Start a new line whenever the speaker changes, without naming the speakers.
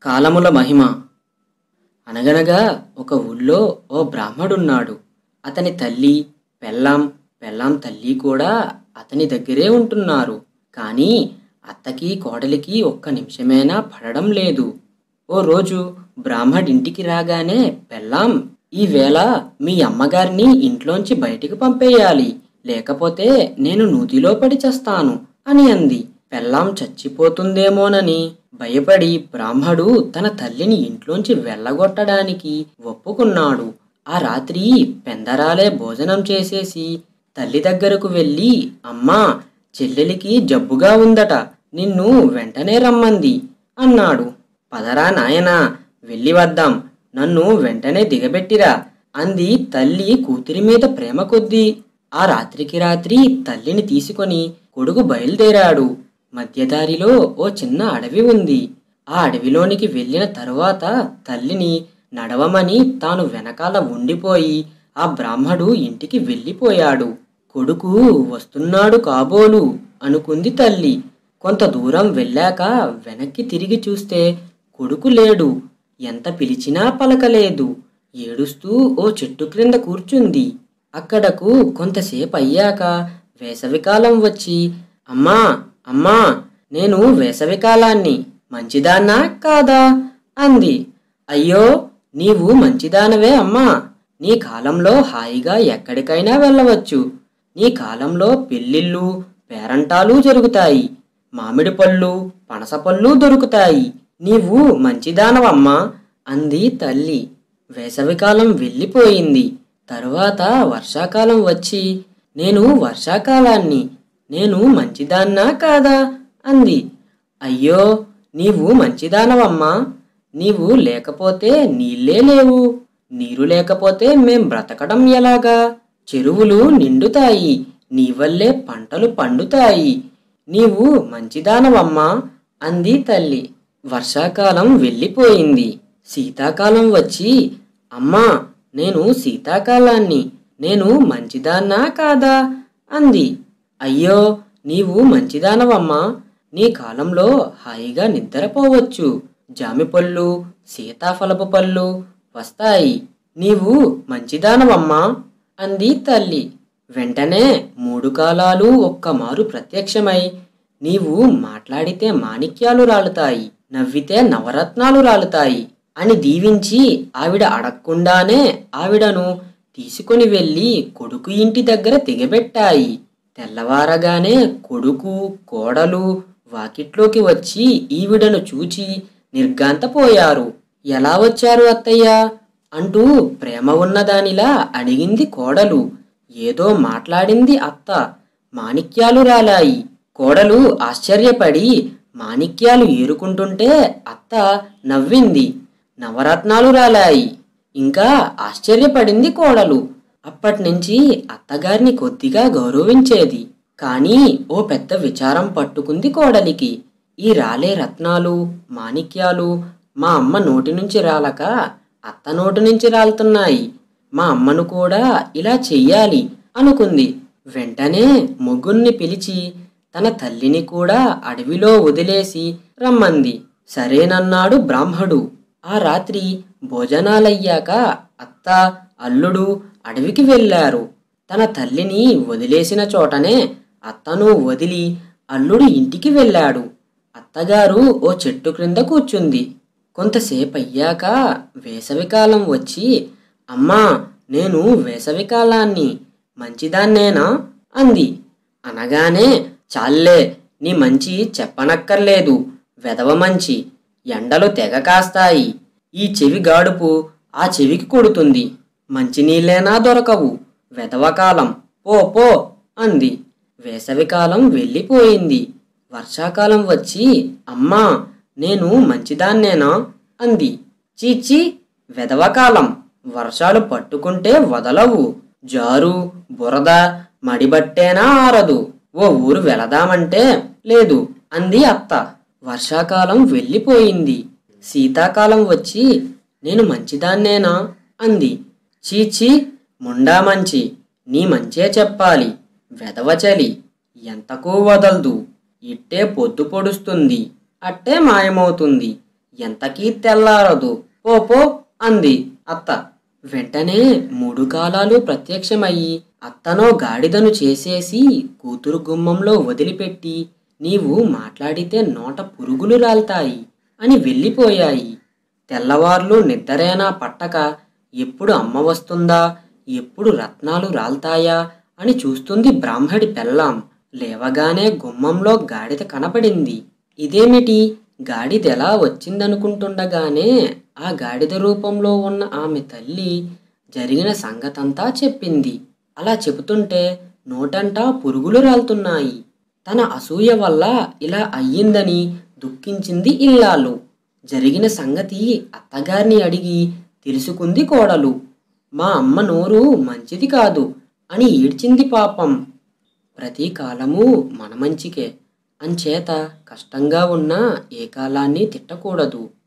కాలముల మహిమ అనగనగా ఒక ఊళ్ళో ఓ బ్రాహ్మడున్నాడు అతని తల్లి పెళ్ళాం పెళ్ళాం తల్లి కూడా అతని దగ్గరే ఉంటున్నారు కానీ అత్తకి కోడలికి ఒక్క నిమిషమైనా పడడం లేదు ఓ రోజు బ్రాహ్మడింటికి రాగానే పెళ్ళాం ఈవేళ మీ అమ్మగారిని ఇంట్లోంచి బయటికి పంపేయాలి లేకపోతే నేను నూతిలో పడి చేస్తాను అని అంది పెళ్ళాం చచ్చిపోతుందేమోనని భయపడి బ్రాహ్మడు తన తల్లిని ఇంట్లోంచి వెళ్ళగొట్టడానికి ఒప్పుకున్నాడు ఆ రాత్రి పెందరాలే భోజనం చేసేసి తల్లి దగ్గరకు వెళ్ళి అమ్మా చెల్లెలికి జబ్బుగా ఉందట నిన్ను వెంటనే రమ్మంది అన్నాడు పదరా నాయనా వెళ్ళి వద్దాం నన్ను వెంటనే దిగబెట్టిరా అంది తల్లి కూతురి మీద ప్రేమ కొద్దీ ఆ రాత్రికి రాత్రి తల్లిని తీసుకొని కొడుకు బయలుదేరాడు మధ్యదారిలో ఓ చిన్న అడవి ఉంది ఆ అడవిలోనికి వెళ్ళిన తరువాత తల్లిని నడవమని తాను వెనకాల ఉండిపోయి ఆ బ్రాహ్మడు ఇంటికి వెళ్ళిపోయాడు కొడుకు వస్తున్నాడు కాబోలు అనుకుంది తల్లి కొంత దూరం వెళ్ళాక వెనక్కి తిరిగి చూస్తే కొడుకు లేడు ఎంత పిలిచినా పలకలేదు ఏడుస్తూ ఓ చెట్టు క్రింద కూర్చుంది అక్కడకు కొంతసేపు అయ్యాక వేసవికాలం వచ్చి అమ్మా అమ్మా నేను వేసవికాలాన్ని మంచిదాన్నా కాదా అంది అయ్యో నీవు మంచిదానవే అమ్మా నీ కాలంలో హాయిగా ఎక్కడికైనా వెళ్ళవచ్చు నీ కాలంలో పెళ్ళిళ్ళు పేరంటాలు జరుగుతాయి మామిడి పళ్ళు పనస పళ్ళు దొరుకుతాయి నీవు మంచిదానవమ్మా అంది తల్లి వేసవికాలం వెళ్ళిపోయింది తరువాత వర్షాకాలం వచ్చి నేను వర్షాకాలాన్ని నేను మంచిదాన్నా కాదా అంది అయ్యో నీవు మంచిదానవమ్మా నీవు లేకపోతే నీళ్ళే లేవు నీరు లేకపోతే మేం బ్రతకడం ఎలాగా చెరువులు నిండుతాయి నీ వల్లే పంటలు పండుతాయి నీవు మంచిదానవమ్మా అంది తల్లి వర్షాకాలం వెళ్ళిపోయింది శీతాకాలం వచ్చి అమ్మా నేను శీతాకాలాన్ని నేను మంచిదాన్నా కాదా అంది అయ్యో నీవు మంచిదానవమ్మా నీ కాలంలో హాయిగా నిద్రపోవచ్చు జామి పళ్ళు సీతాఫలపు పళ్ళు వస్తాయి నీవు మంచిదానవమ్మా అంది తల్లి వెంటనే మూడు కాలాలు ఒక్కమారు ప్రత్యక్షమై నీవు మాట్లాడితే మాణిక్యాలు రాలుతాయి నవ్వితే నవరత్నాలు రాలుతాయి అని దీవించి ఆవిడ అడగకుండానే ఆవిడను తీసుకొని వెళ్ళి కొడుకు ఇంటి దగ్గర దిగబెట్టాయి తెల్లవారగానే కొడుకు కోడలు వాకిట్లోకి వచ్చి ఈవిడను చూచి నిర్గాంతపోయారు ఎలా వచ్చారు అత్తయ్య అంటూ ప్రేమ ఉన్నదానిలా అడిగింది కోడలు ఏదో మాట్లాడింది అత్త మాణిక్యాలు రాలాయి కోడలు ఆశ్చర్యపడి మాణిక్యాలు ఏరుకుంటుంటే అత్త నవ్వింది నవరత్నాలు రాలాయి ఇంకా ఆశ్చర్యపడింది కోడలు అప్పటినుంచి అత్తగారిని కొద్దిగా గౌరవించేది కానీ ఓ పెద్ద విచారం పట్టుకుంది కోడలికి ఈ రాలే రత్నాలు మాణిక్యాలు మా అమ్మ నోటి నుంచి రాలక అత్త నోటి నుంచి రాలుతున్నాయి మా అమ్మను కూడా ఇలా చెయ్యాలి అనుకుంది వెంటనే ముగ్గురిని పిలిచి తన తల్లిని కూడా అడవిలో వదిలేసి రమ్మంది సరేనన్నాడు బ్రాహ్మడు ఆ రాత్రి భోజనాలయ్యాక అత్త అల్లుడు అడవికి వెళ్ళారు తన తల్లిని వదిలేసిన చోటనే అత్తను వదిలి అల్లుడు ఇంటికి వెళ్ళాడు అత్తగారు ఓ చెట్టు క్రింద కూర్చుంది కొంతసేపు అయ్యాక వేసవికాలం వచ్చి అమ్మా నేను వేసవికాలాన్ని మంచిదాన్నేనా అంది అనగానే చాల్లే నీ మంచి చెప్పనక్కర్లేదు వెదవ మంచి ఎండలు తెగ కాస్తాయి ఈ చెవి గాడుపు ఆ చెవికి కొడుతుంది మంచినీళ్ళేనా దొరకవు వెదవకాలం పో పో అంది వేసవికాలం వెళ్ళిపోయింది వర్షాకాలం వచ్చి అమ్మా నేను మంచిదాన్నేనా అంది చీచి వెదవకాలం వర్షాలు పట్టుకుంటే వదలవు జారు బురద మడిబట్టేనా ఆరదు ఓ ఊరు వెళదామంటే లేదు అంది అత్త వర్షాకాలం వెళ్ళిపోయింది శీతాకాలం వచ్చి నేను మంచిదాన్నేనా అంది చీచి ముండా మంచి నీ మంచే చెప్పాలి వెదవచలి ఎంతకూ వదలదు ఇట్టే పొద్దు పొడుస్తుంది అట్టే మాయమవుతుంది ఎంతకీ తెల్లారదు పో పో అంది అత్త వెంటనే మూడు కాలాలు ప్రత్యక్షమయ్యి అత్తనో గాడిదను చేసేసి కూతురు గుమ్మంలో వదిలిపెట్టి నీవు మాట్లాడితే నోట పురుగులు రాల్తాయి అని వెళ్ళిపోయాయి తెల్లవార్లు నిద్రేనా పట్టక ఎప్పుడు అమ్మ వస్తుందా ఎప్పుడు రత్నాలు రాల్తాయా అని చూస్తుంది బ్రాహ్మడి పెళ్ళాం లేవగానే గుమ్మంలో గాడిద కనపడింది ఇదేమిటి గాడిద ఎలా వచ్చిందనుకుంటుండగానే ఆ గాడిద రూపంలో ఉన్న ఆమె తల్లి జరిగిన సంగతంతా చెప్పింది అలా చెబుతుంటే నోటంటా పురుగులు రాలుతున్నాయి తన అసూయ వల్ల ఇలా అయ్యిందని దుఃఖించింది ఇల్లాలు జరిగిన సంగతి అత్తగారిని అడిగి తెలుసుకుంది కోడలు మా అమ్మ నోరు మంచిది కాదు అని ఏడ్చింది పాపం ప్రతి కాలము మన మంచికే అంచేత కష్టంగా ఉన్న ఏ కాలాన్ని తిట్టకూడదు